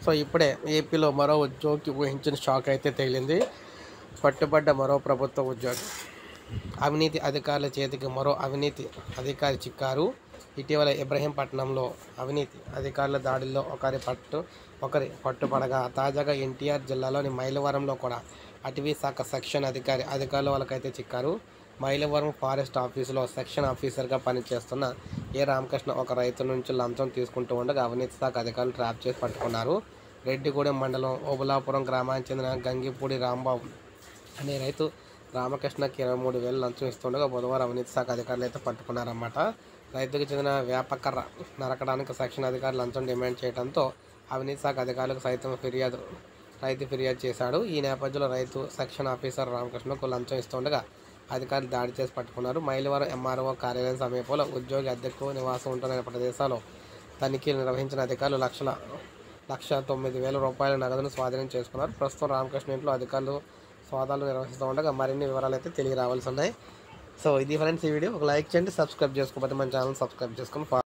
so ఇప్పుడే ఏపీలో మరో ఉద్యోగి ఊహించిన షాక్ అయితే తగిలింది పట్టుబడ్డ మరో ప్రభుత్వ ఉద్యోగి అవినీతి అధికారుల చేతికి మరో అవినీతి అధికారి చిక్కారు ఇటీవల ఇబ్రహీంపట్నంలో అవినీతి అధికారుల దాడుల్లో ఒకరి పట్టు ఒకరి పట్టుపడగా తాజాగా ఎన్టీఆర్ జిల్లాలోని మైలవరంలో కూడా అటవీ శాఖ సెక్షన్ అధికారి అధికారుల వాళ్ళకైతే చిక్కారు మైలవరం ఫారెస్ట్ ఆఫీసులో సెక్షన్ ఆఫీసర్గా పనిచేస్తున్న ఏ రామకృష్ణ ఒక రైతు నుంచి లంచం తీసుకుంటూ ఉండగా అవినీతి శాఖ అధికారులు ట్రాప్ చేసి పట్టుకున్నారు రెడ్డిగూడెం మండలం ఓబులాపురం గ్రామానికి చెందిన గంగిపూడి రాంబాబు అనే రైతు రామకృష్ణకి ఇరవై మూడు వేలు లంచం ఇస్తుండగా బుధవారం అవినీతి శాఖ అధికారులు అయితే పట్టుకున్నారన్నమాట రైతుకు చెందిన వ్యాపకర్ర నరకడానికి సెక్షన్ అధికారులు లంచం డిమాండ్ చేయడంతో అవినీతి శాఖ అధికారులకు సైతం ఫిర్యాదు రైతు ఫిర్యాదు చేశాడు ఈ నేపథ్యంలో రైతు సెక్షన్ ఆఫీసర్ రామకృష్ణకు లంచం ఇస్తుండగా అధికారులు దాడి చేసి పట్టుకున్నారు మైలవరం ఎంఆర్ఓ కార్యాలయం సమీపంలో ఉద్యోగి అద్దెకు నివాసం ఉంటున్న ప్రదేశాల్లో తనిఖీలు నిర్వహించిన అధికారులు లక్షల లక్ష తొమ్మిది వేల రూపాయల నగదును స్వాధీనం చేసుకున్నారు ప్రస్తుతం రామకృష్ణ ఇంట్లో అధికారులు సోదాలు నిర్వహిస్తూ ఉండగా మరిన్ని వివరాలు అయితే తెలియ రావాల్సి ఉన్నాయి సో ఇది ఫ్రెండ్స్ ఈ వీడియో ఒక లైక్ చేయండి సబ్స్క్రైబ్ చేసుకోకపోతే మన ఛానల్ సబ్స్క్రైబ్ చేసుకొని